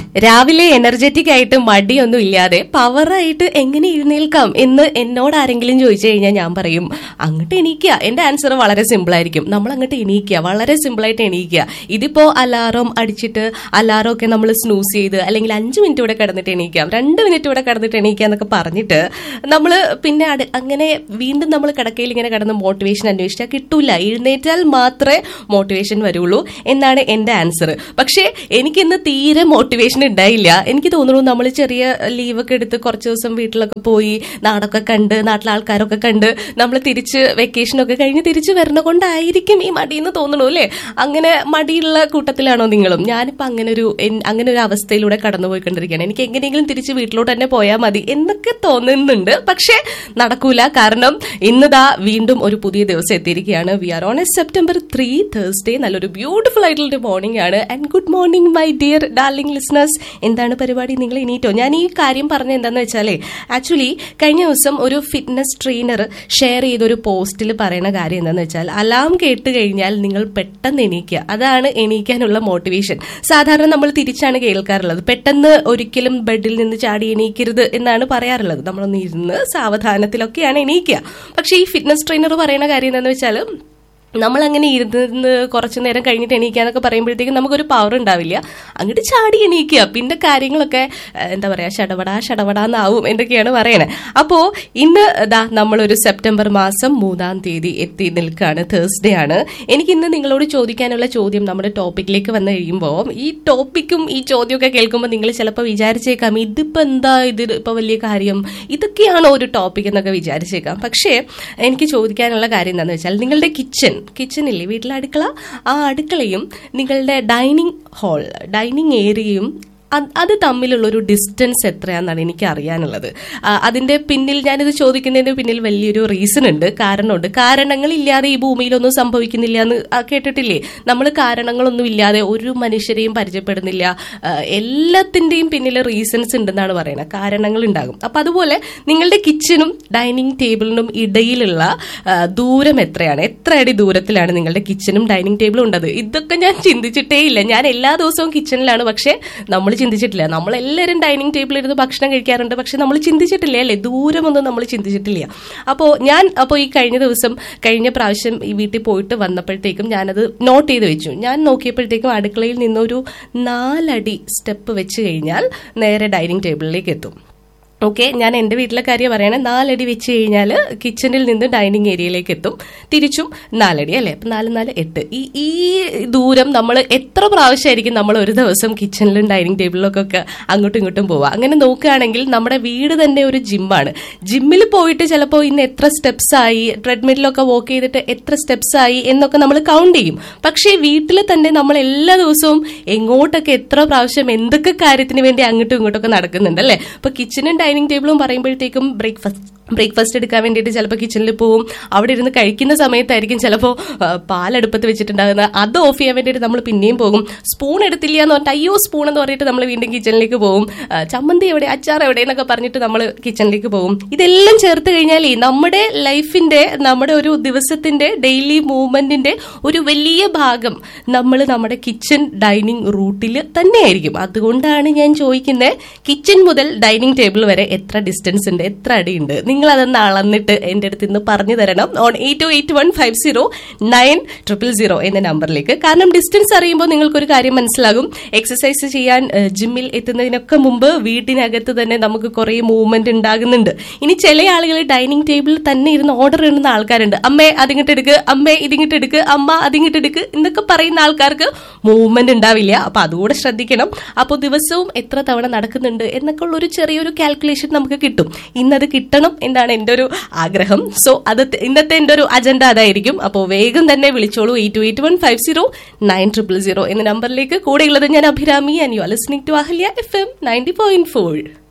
രാവിലെ എനർജറ്റിക് ആയിട്ട് മടിയൊന്നും ഇല്ലാതെ പവറായിട്ട് എങ്ങനെ എഴുന്നേൽക്കാം എന്ന് എന്നോട് ആരെങ്കിലും ചോദിച്ചു കഴിഞ്ഞാൽ ഞാൻ പറയും അങ്ങോട്ട് എണീക്കുക എന്റെ ആൻസർ വളരെ സിമ്പിൾ ആയിരിക്കും നമ്മൾ അങ്ങോട്ട് എണീക്കുക വളരെ സിമ്പിൾ ആയിട്ട് എണീക്കുക ഇതിപ്പോ അലാറം അടിച്ചിട്ട് അലാറം ഒക്കെ നമ്മൾ സ്നൂസ് ചെയ്ത് അല്ലെങ്കിൽ അഞ്ച് മിനിറ്റ് ഇവിടെ കിടന്നിട്ട് എണീക്കാം രണ്ട് മിനിറ്റ് ഇവിടെ കിടന്നിട്ട് എണീക്കുക എന്നൊക്കെ പറഞ്ഞിട്ട് നമ്മൾ പിന്നെ അട് അങ്ങനെ വീണ്ടും നമ്മൾ കിടക്കയിൽ ഇങ്ങനെ കിടന്ന് മോട്ടിവേഷൻ അന്വേഷിച്ചാൽ കിട്ടൂല എഴുന്നേറ്റാൽ മാത്രമേ മോട്ടിവേഷൻ വരുള്ളൂ എന്നാണ് എന്റെ ആൻസർ പക്ഷേ എനിക്കിന്ന് തീരെ മോട്ടിവേഷൻ ഉണ്ടായില്ല എനിക്ക് തോന്നുന്നു നമ്മൾ ചെറിയ ലീവൊക്കെ എടുത്ത് കുറച്ച് ദിവസം വീട്ടിലൊക്കെ പോയി നാടൊക്കെ കണ്ട് നാട്ടിലെ ആൾക്കാരൊക്കെ കണ്ട് നമ്മൾ തിരിച്ച് വെക്കേഷനൊക്കെ കഴിഞ്ഞ് തിരിച്ച് വരണ കൊണ്ടായിരിക്കും ഈ മടിയെന്ന് തോന്നുന്നു അല്ലേ അങ്ങനെ മടിയുള്ള കൂട്ടത്തിലാണോ നിങ്ങളും ഞാനിപ്പോ അങ്ങനെ ഒരു എൻ- അങ്ങനെ ഒരു അവസ്ഥയിലൂടെ കടന്നുപോയിക്കൊണ്ടിരിക്കുകയാണ് എനിക്ക് എങ്ങനെയെങ്കിലും തിരിച്ച് വീട്ടിലോട്ട് തന്നെ പോയാൽ മതി എന്നൊക്കെ തോന്നുന്നുണ്ട് പക്ഷേ നടക്കൂല കാരണം ഇന്നതാ വീണ്ടും ഒരു പുതിയ ദിവസം എത്തിയിരിക്കുകയാണ് we are on a September three Thursday നല്ലൊരു ബ്യൂട്ടിഫുൾ ആയിട്ടുള്ള മോർണിംഗ് ആണ് and good morning my dear darling listeners എന്താണ് പരിപാടി നിങ്ങൾ എണീറ്റോ ഞാൻ ഈ കാര്യം പറഞ്ഞ എന്താന്ന് വെച്ചാലേ ആക്ച്വലി കഴിഞ്ഞ ദിവസം ഒരു ഫിറ്റ്നസ് ട്രെയിനർ ഷെയർ ചെയ്ത ഒരു പോസ്റ്റിൽ പറയുന്ന കാര്യം എന്താന്ന് വെച്ചാൽ അലാം കേട്ട് കഴിഞ്ഞാൽ നിങ്ങൾ പെട്ടെന്ന് എണീക്കുക അതാണ് എണീക്കാനുള്ള മോട്ടിവേഷൻ സാധാരണ നമ്മൾ തിരിച്ചാണ് കേൾക്കാറുള്ളത് പെട്ടെന്ന് ഒരിക്കലും ബെഡിൽ നിന്ന് ചാടി എണീക്കരുത് എന്നാണ് പറയാറുള്ളത് നമ്മളൊന്ന് ഇരുന്ന് സാവധാനത്തിലൊക്കെയാണ് എണീക്കുക പക്ഷേ ഈ ഫിറ്റ്നസ് ട്രെയിനർ പറയുന്ന കാര്യം എന്താണെന്ന് വെച്ചാൽ നമ്മൾ അങ്ങനെ ഇരുന്ന് കുറച്ചു നേരം കഴിഞ്ഞിട്ട് എണീക്കാന്നൊക്കെ പറയുമ്പോഴത്തേക്കും നമുക്കൊരു പവർ ഉണ്ടാവില്ല അങ്ങോട്ട് ചാടി എണീക്കുക പിന്നെ കാര്യങ്ങളൊക്കെ ഏഹ്, എന്താ പറയാ ഷടവടാ ഷടവടാന്നാവും എന്തൊക്കെയാണ് പറയണേ അപ്പോ ഇന്ന് ദാ നമ്മളൊരു സെപ്റ്റംബർ മാസം മൂന്നാം തീയതി എത്തി നിൽക്കുകയാണ് തേഴ്സ്ഡേ ആണ് എനിക്ക് ഇന്ന് നിങ്ങളോട് ചോദിക്കാനുള്ള ചോദ്യം നമ്മുടെ ടോപ്പിക്കിലേക്ക് വന്നു കഴിയുമ്പോൾ ഈ ടോപ്പിക്കും ഈ ചോദ്യമൊക്കെ കേൾക്കുമ്പോൾ നിങ്ങൾ ചിലപ്പോൾ വിചാരിച്ചേക്കാം ഇതിപ്പോ എന്താ ഇത് ഇപ്പൊ വലിയ കാര്യം ഇതൊക്കെയാണോ ഒരു ടോപ്പിക് എന്നൊക്കെ വിചാരിച്ചേക്കാം പക്ഷേ എനിക്ക് ചോദിക്കാനുള്ള കാര്യം എന്താണെന്ന് വെച്ചാൽ നിങ്ങളുടെ കിച്ചൺ കിച്ചണില്ലേ വീട്ടിലെ അടുക്കള ആ അടുക്കളയും നിങ്ങളുടെ ഡൈനിങ് ഹാൾ ഡൈനിങ് ഏരിയയും അത് അത് തമ്മിലുള്ള ഒരു ഡിസ്റ്റൻസ് എത്രയാണെന്നാണ് എനിക്ക് അറിയാനുള്ളത് ആ, അതിന്റെ പിന്നിൽ ഞാനിത് ചോദിക്കുന്നതിന്റെ പിന്നിൽ വലിയൊരു റീസൺ ഉണ്ട് കാരണമുണ്ട് കാരണങ്ങളില്ലാതെ ഈ ഭൂമിയിലൊന്നും സംഭവിക്കുന്നില്ല എന്ന് ആ, കേട്ടിട്ടില്ലേ നമ്മൾ കാരണങ്ങളൊന്നും ഇല്ലാതെ ഒരു മനുഷ്യരെയും പരിചയപ്പെടുന്നില്ല ആ, എല്ലാത്തിന്റെയും പിന്നിൽ റീസൺസ് ഉണ്ടെന്നാണ് പറയുന്നത് കാരണങ്ങൾ ഉണ്ടാകും അപ്പൊ അതുപോലെ നിങ്ങളുടെ കിച്ചണും ഡൈനിങ് ടേബിളിനും ഇടയിലുള്ള ആ, ദൂരം എത്രയാണ് എത്ര അടി ദൂരത്തിലാണ് നിങ്ങളുടെ കിച്ചണും ഡൈനിങ് ടേബിളും ഉണ്ടത് ഇതൊക്കെ ഞാൻ ചിന്തിച്ചിട്ടേ ഇല്ല ഞാൻ എല്ലാ ദിവസവും കിച്ചണിലാണ് പക്ഷെ നമ്മൾ ചിന്തിച്ചിട്ടില്ല നമ്മൾ എല്ലാവരും ഡൈനിങ് ടേബിളിൽ ഇരുന്ന് ഭക്ഷണം കഴിക്കാറുണ്ട് പക്ഷെ നമ്മൾ ചിന്തിച്ചിട്ടില്ല അല്ലേ ദൂരമൊന്നും നമ്മൾ ചിന്തിച്ചിട്ടില്ല അപ്പോൾ ഞാൻ അപ്പോൾ ഈ കഴിഞ്ഞ ദിവസം കഴിഞ്ഞ പ്രാവശ്യം ഈ വീട്ടിൽ പോയിട്ട് വന്നപ്പോഴത്തേക്കും ഞാനത് നോട്ട് ചെയ്ത് വെച്ചു ഞാൻ നോക്കിയപ്പോഴത്തേക്കും അടുക്കളയിൽ നിന്നൊരു നാലടി സ്റ്റെപ്പ് വെച്ച് കഴിഞ്ഞാൽ നേരെ ഡൈനിങ് ടേബിളിലേക്ക് എത്തും ഓക്കെ ഞാൻ എന്റെ വീട്ടിലെ കാര്യം പറയണേ നാലടി വെച്ച് കഴിഞ്ഞാൽ കിച്ചണിൽ നിന്ന് ഡൈനിങ് ഏരിയയിലേക്ക് എത്തും തിരിച്ചും നാലടി അല്ലേ അപ്പൊ നാല് നാല് എട്ട് ഈ ഈ ദൂരം നമ്മൾ എത്ര പ്രാവശ്യമായിരിക്കും നമ്മൾ ഒരു ദിവസം കിച്ചണിലും ഡൈനിങ് ടേബിളിലൊക്കെ ഒക്കെ അങ്ങോട്ടും ഇങ്ങോട്ടും പോവുക അങ്ങനെ നോക്കുകയാണെങ്കിൽ നമ്മുടെ വീട് തന്നെ ഒരു ജിമ്മാണ് ജിമ്മിൽ പോയിട്ട് ചിലപ്പോൾ ഇന്ന് എത്ര സ്റ്റെപ്സ് ആയി ട്രെഡ്മില്ലൊക്കെ വോക്ക് ചെയ്തിട്ട് എത്ര സ്റ്റെപ്സ് ആയി എന്നൊക്കെ നമ്മൾ കൗണ്ട് ചെയ്യും പക്ഷേ വീട്ടിൽ തന്നെ നമ്മൾ എല്ലാ ദിവസവും എങ്ങോട്ടൊക്കെ എത്ര പ്രാവശ്യം എന്തൊക്കെ കാര്യത്തിന് വേണ്ടി അങ്ങോട്ടും ഇങ്ങോട്ടൊക്കെ നടക്കുന്നുണ്ട് അല്ലേ ഇപ്പൊ കിച്ചണും ഡൈനിങ് ടേബിളും പറയുമ്പോഴത്തേക്കും ബ്രേക്ക്ഫാസ്റ്റ് ബ്രേക്ക്ഫാസ്റ്റ് എടുക്കാൻ വേണ്ടിയിട്ട് ചിലപ്പോൾ കിച്ചണിൽ പോവും അവിടെ ഇരുന്ന് കഴിക്കുന്ന സമയത്തായിരിക്കും ചിലപ്പോൾ പാലെടുപ്പത്ത് വെച്ചിട്ടുണ്ടാകുന്നത് അത് ഓഫ് ചെയ്യാൻ വേണ്ടിയിട്ട് നമ്മൾ പിന്നെയും പോകും സ്പൂൺ എടുത്തില്ല എന്ന് പറഞ്ഞിട്ട് അയ്യോ സ്പൂൺ എന്ന് പറഞ്ഞിട്ട് നമ്മൾ വീണ്ടും കിച്ചണിലേക്ക് പോകും ആ, ചമ്മന്തി എവിടെ അച്ചാർ എവിടെ എന്നൊക്കെ പറഞ്ഞിട്ട് നമ്മൾ കിച്ചണിലേക്ക് പോകും ഇതെല്ലാം ചേർത്ത് കഴിഞ്ഞാലേ നമ്മുടെ ലൈഫിന്റെ നമ്മുടെ ഒരു ദിവസത്തിന്റെ ഡെയിലി മൂവ്മെന്റിന്റെ ഒരു വലിയ ഭാഗം നമ്മൾ നമ്മുടെ കിച്ചൺ ഡൈനിങ് റൂട്ടിൽ തന്നെയായിരിക്കും അതുകൊണ്ടാണ് ഞാൻ ചോദിക്കുന്നത് കിച്ചൺ മുതൽ ഡൈനിങ് ടേബിൾ വരെ എത്ര ഡിസ്റ്റൻസ് ഉണ്ട് എത്ര അടിയുണ്ട് നിങ്ങൾ അതൊന്ന് അളന്നിട്ട് എൻ്റെ അടുത്ത് ഇന്ന് പറഞ്ഞു തരണം on eight two eight one five zero nine triple zero എന്ന നമ്പറിലേക്ക് കാരണം ഡിസ്റ്റൻസ് അറിയുമ്പോൾ നിങ്ങൾക്കൊരു കാര്യം മനസ്സിലാകും എക്സസൈസ് ചെയ്യാൻ ഏഹ്, ജിമ്മിൽ എത്തുന്നതിനൊക്കെ മുമ്പ് വീട്ടിനകത്ത് തന്നെ നമുക്ക് കുറേ മൂവ്മെന്റ് ഉണ്ടാകുന്നുണ്ട് ഇനി ചില ആളുകൾ ഡൈനിങ് ടേബിളിൽ തന്നെ ഇരുന്ന് ഓർഡർ ഇടുന്ന ആൾക്കാരുണ്ട് അമ്മേ അതിങ്ങിട്ട് എടുക്ക് അമ്മേ ഇതിങ്ങിട്ട് എടുക്ക് അമ്മ അതിങ്ങിട്ട് എടുക്ക് എന്നൊക്കെ പറയുന്ന ആൾക്കാർക്ക് മൂവ്മെന്റ് ഉണ്ടാവില്ല അപ്പൊ അതുകൂടെ ശ്രദ്ധിക്കണം അപ്പോൾ ദിവസവും എത്ര തവണ നടക്കുന്നുണ്ട് എന്നൊക്കെ ഉള്ള ഒരു ചെറിയൊരു കാൽക്കുലേഷൻ നമുക്ക് കിട്ടും ഇന്നത് കിട്ടണം എന്നാണ് എൻ്റെ ഒരു ആഗ്രഹം സോ അത് ത- ഇന്നത്തെ എൻ്റെ ഒരു അജണ്ട അതായിരിക്കും അപ്പോൾ വേഗം തന്നെ വിളിച്ചോളൂ eight two eight one five zero nine triple zero എന്ന നമ്പറിലേക്ക് കൂടെയുള്ളത് ഞാൻ Abhirami and you are listening to Ahalya F M ninety point four